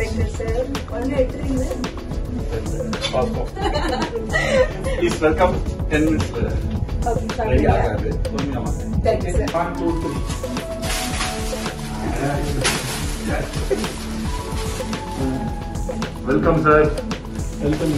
please welcome ten minutes ready ஆகாது பொறுமையாமா one two three welcome sir welcome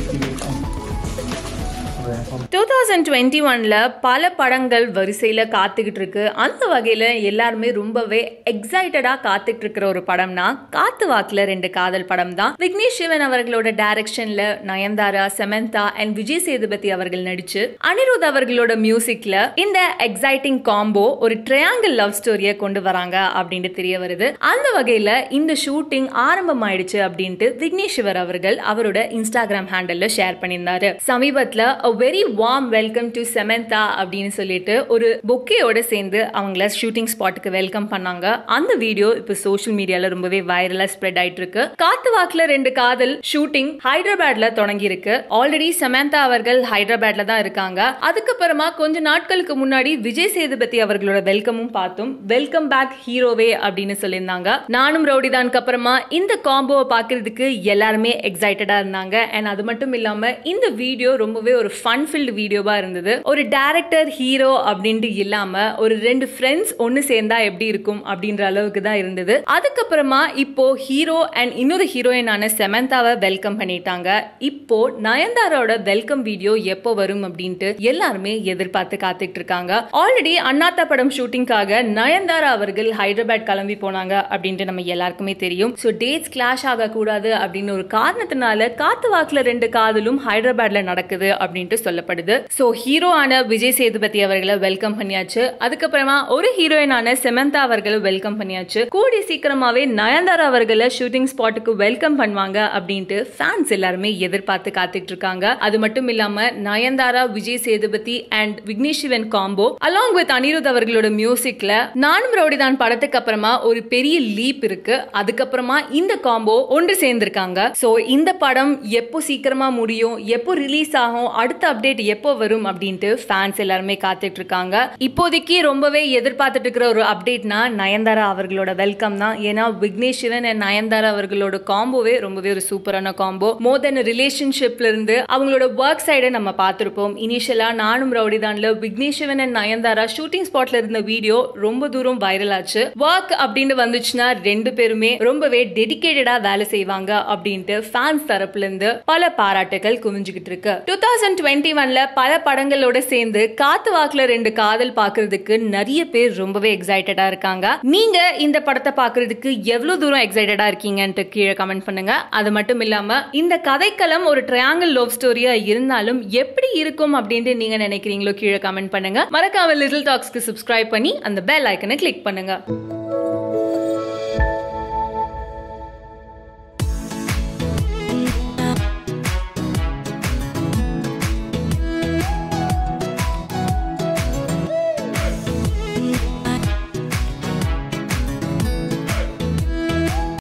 two thousand twenty ஒன்ல பல படங்கள் வரிசையில் காத்துக்கிட்டு இருக்கு அந்த வகையில் எல்லாருமே ரொம்பவே எக்ஸைட்டடாக காத்துக்கிட்டு இருக்கிற ஒரு படம்னா காத்து வாக்கில் ரெண்டு காதல் படம் தான் விக்னேஷ் சிவன் அவர்களோட டைரக்ஷன்ல நயன்தாரா செமந்தா அண்ட் விஜய் சேதுபதி அவர்கள் நடிச்சு அனிருத் அவர்களோட மியூசிக்ல இந்த எக்ஸைட்டிங் காம்போ ஒரு ட்ரையாங்கிள் லவ் ஸ்டோரியை கொண்டு வராங்க அப்படின்ட்டு தெரிய வருது அந்த வகையில் இந்த ஷூட்டிங் ஆரம்பமாயிடுச்சு அப்படின்ட்டு விக்னேஷ் சிவர் அவர்கள் அவரோட இன்ஸ்டாகிராம் ஹேண்டல்ல ஷேர் பண்ணியிருந்தாரு சமீபத்தில் very warm welcome to Samantha அப்படின்னு சொல்லிட்டு ஒரு பொக்கேயோட சேர்ந்து அவங்கள ஷூட்டிங் ஸ்பாட்டுக்கு வெல்கம் பண்ணாங்க அந்த வீடியோ இப்போ சோஷியல் மீடியால ரொம்பவே வைரலா ஸ்ப்ரெட் ஆயிட்டு இருக்கு காத்து வாக்குல ரெண்டு காதல் ஷூட்டிங் ஹைதராபாத்ல தொடங்கி இருக்கு ஆல்ரெடி செமந்தா அவர்கள் ஹைதராபாத்ல தான் இருக்காங்க அதுக்கப்புறமா கொஞ்ச நாட்களுக்கு முன்னாடி விஜய் சேதுபதி அவர்களோட வெல்கமும் பார்த்தோம் வெல்கம் பேக் ஹீரோவே அப்படின்னு சொல்லியிருந்தாங்க நானும் ரவுடிதானுக்கு அப்புறமா இந்த காம்போவை பார்க்கறதுக்கு எல்லாருமே எக்ஸைட்டடா இருந்தாங்க அண்ட் அது மட்டும் இல்லாம இந்த வீடியோ ரொம்பவே ஒரு ஃபன் ஃபில்டு வீடியோவா இருந்தது ஒரு டேரக்டர் ஹீரோ அப்படின்ட்டு இல்லாம ஒரு ரெண்டு ஃப்ரெண்ட்ஸ் ஒன்னு சேர்ந்தா எப்படி இருக்கும் அப்படின்ற அளவுக்கு தான் இருந்தது அதுக்கப்புறமா இப்போ ஹீரோ அண்ட் இன்னொரு ஹீரோயினான செமந்தாவை வெல்கம் பண்ணிட்டாங்க இப்போ நயன்தாரோட வெல்கம் வீடியோ எப்போ வரும் அப்படின்ட்டு எல்லாருமே எதிர்பார்த்து காத்துட்டு இருக்காங்க ஆல்ரெடி அண்ணாத்தா படம் ஷூட்டிங்காக நயன்தாரா அவர்கள் ஹைதராபாத் கிளம்பி போனாங்க அப்படின்ட்டு நம்ம எல்லாருக்குமே தெரியும் ஸோ டேட்ஸ் கிளாஷ் ஆகக்கூடாது அப்படின்னு ஒரு காரணத்தினால காத்து வாக்குல ரெண்டு காதலும் ஹைதராபாத்ல நடக்குது அப்படின்ட்டு சொல்லப்படுது ஸோ ஹீரோ ஆன விஜய் சேதுபதி அவர்களை வெல்கம் பண்ணியாச்சு அதுக்கப்புறமா ஒரு ஹீரோயினான செமந்தா அவர்களை வெல்கம் பண்ணியாச்சு கூடி சீக்கிரமாவே நயன்தாரா அவர்களை ஷூட்டிங் ஸ்பாட்டுக்கு வெல்கம் பண்ணுவாங்க அப்படின்ட்டு ஃபேன்ஸ் எல்லாருமே எதிர்பார்த்து காத்துட்டு இருக்காங்க அது மட்டும் இல்லாம Nayanthara Vijay Sethupathi and Vignesh Shivan combo along with Anirudh அவர்களோட மியூசிக்ல நானும் ரவுடிதான் படத்துக்கு அப்புறமா ஒரு பெரிய லீப் இருக்கு அதுக்கப்புறமா இந்த காம்போ ஒன்று சேர்ந்திருக்காங்க ஸோ இந்த படம் எப்போ சீக்கிரமா முடியும் எப்போ ரிலீஸ் ஆகும் அடுத்த அப்டேட் எப்போ வரும் அப்படின்ட்டு ஃபேன்ஸ் எல்லாருமே காத்துட்டு இருக்காங்க இப்போதைக்கு ரொம்பவே எதிர்பார்த்துட்டு இருக்கிற ஒரு அப்டேட்னா நயன்தாரா அவர்களோட வெல்கம் தான் ஏன்னா விக்னேஷ் சிவன் அண்ட் நயன்தாரா அவர்களோட காம்போவே ரொம்பவே ஒரு சூப்பரான காம்போ மோர் தென் ரிலேஷன்ஷிப்ல இருந்து அவங்களோட ஒர்க் சைடை நம்ம பார்த்துருப்போம் இனிஷியலா நானும் ரவுடிதான்ல விக்னேஷ் சிவன் அண்ட் நயன்தாரா ஷூட்டிங் ஸ்பாட்ல இருந்த வீடியோ ரொம்ப தூரம் வைரல் ஆச்சு ஒர்க் அப்படின்னு வந்துச்சுன்னா ரெண்டு பேருமே ரொம்பவே டெடிகேட்டடா வேலை செய்வாங்க அப்படின்ட்டு ஃபேன்ஸ் தரப்புல இருந்து பல பாராட்டுகள் குவிஞ்சுக்கிட்டு இருக்கு டூ தௌசண்ட் டுவெண்ட்டி ஒன்ல பல படங்களோட சேர்ந்து காத்து வாக்குல ரெண்டு காதல் பாக்குறதுக்கு நிறைய பேர் ரொம்பவே எக்ஸைட்டடா இருக்காங்க நீங்க இந்த படத்தை பாக்குறதுக்கு எவ்வளவு தூரம் எக்ஸைட்டடா இருக்கீங்கன்ட்டு கீழே கமெண்ட் பண்ணுங்க அது மட்டும் இல்லாம இந்த கதைக்களம் ஒரு ட்ரையாங்கிள் லவ் ஸ்டோரியா இருந்தாலும் எப்படி இருக்கும் அப்படின்ட்டு நீங்க நினைக்கிறீங்களோ கீழே கமெண்ட் பண்ணுங்க மறக்காம லிட்டில் டாக்ஸ்க்கு சப்ஸ்கிரைப் பண்ணி அந்த பெல் ஐக்கனை கிளிக் பண்ணுங்க